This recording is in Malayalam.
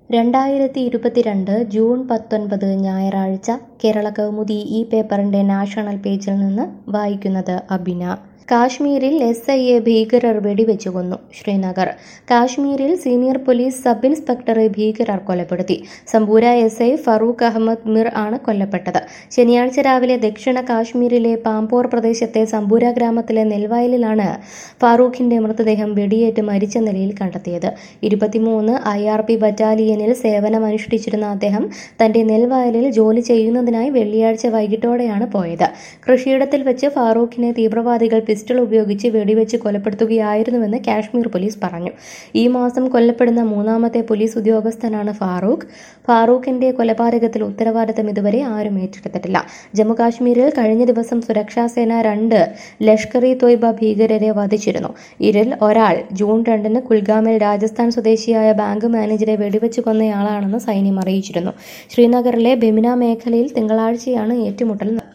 രണ്ടായിരത്തി ഇരുപത്തിരണ്ട് ജൂൺ പത്തൊൻപത് ഞായറാഴ്ച കേരള കൗമുദി ഈ പേപ്പറിന്റെ നാഷണൽ പേജിൽ നിന്ന് വായിക്കുന്നത് അബിന കാശ്മീരിൽ എസ് ഐ എ ഭീകരർ വെടിവെച്ചു കൊന്നു ശ്രീനഗർ കാശ്മീരിൽ സീനിയർ പോലീസ് സബ് ഇൻസ്പെക്ടറെ ഭീകരർ കൊലപ്പെടുത്തി സമ്പൂര എസ് ഐ ഫറൂഖ് അഹമ്മദ് മിർ ആണ് കൊല്ലപ്പെട്ടത് ശനിയാഴ്ച രാവിലെ ദക്ഷിണ കാശ്മീരിലെ പാമ്പോർ പ്രദേശത്തെ സമ്പൂര ഗ്രാമത്തിലെ നെൽവയലിലാണ് ഫാറൂഖിന്റെ മൃതദേഹം വെടിയേറ്റ് മരിച്ച നിലയിൽ കണ്ടെത്തിയത് ഇരുപത്തിമൂന്ന് ഐ ആർ പി ബറ്റാലിയനിൽ സേവനമനുഷ്ഠിച്ചിരുന്ന അദ്ദേഹം തന്റെ നെൽവയലിൽ ജോലി ചെയ്യുന്നതിനായി വെള്ളിയാഴ്ച വൈകിട്ടോടെയാണ് പോയത് കൃഷിയിടത്തിൽ വെച്ച് ഫാറൂഖിനെ തീവ്രവാദികൾ പിസ്റ്റൾ ഉപയോഗിച്ച് വെടിവെച്ച് കൊലപ്പെടുത്തുകയായിരുന്നുവെന്ന് കാശ്മീർ പോലീസ് പറഞ്ഞു ഈ മാസം കൊല്ലപ്പെടുന്ന മൂന്നാമത്തെ പോലീസ് ഉദ്യോഗസ്ഥനാണ് ഫാറൂഖ് ഫാറൂഖിന്റെ കൊലപാതകത്തിൽ ഉത്തരവാദിത്തം ഇതുവരെ ആരും ഏറ്റെടുത്തിട്ടില്ല ജമ്മുകാശ്മീരിൽ കഴിഞ്ഞ ദിവസം സുരക്ഷാസേന രണ്ട് ലഷ്കർ ഇ തൊയ്ബ ഭീകരരെ വധിച്ചിരുന്നു ഇതിൽ ഒരാൾ ജൂൺ രണ്ടിന് കുൽഗാമിൽ രാജസ്ഥാൻ സ്വദേശിയായ ബാങ്ക് മാനേജരെ വെടിവെച്ച് കൊന്നയാളാണെന്ന് സൈന്യം അറിയിച്ചിരുന്നു ശ്രീനഗറിലെ ബെമിന മേഖലയിൽ തിങ്കളാഴ്ചയാണ് ഏറ്റുമുട്ടൽ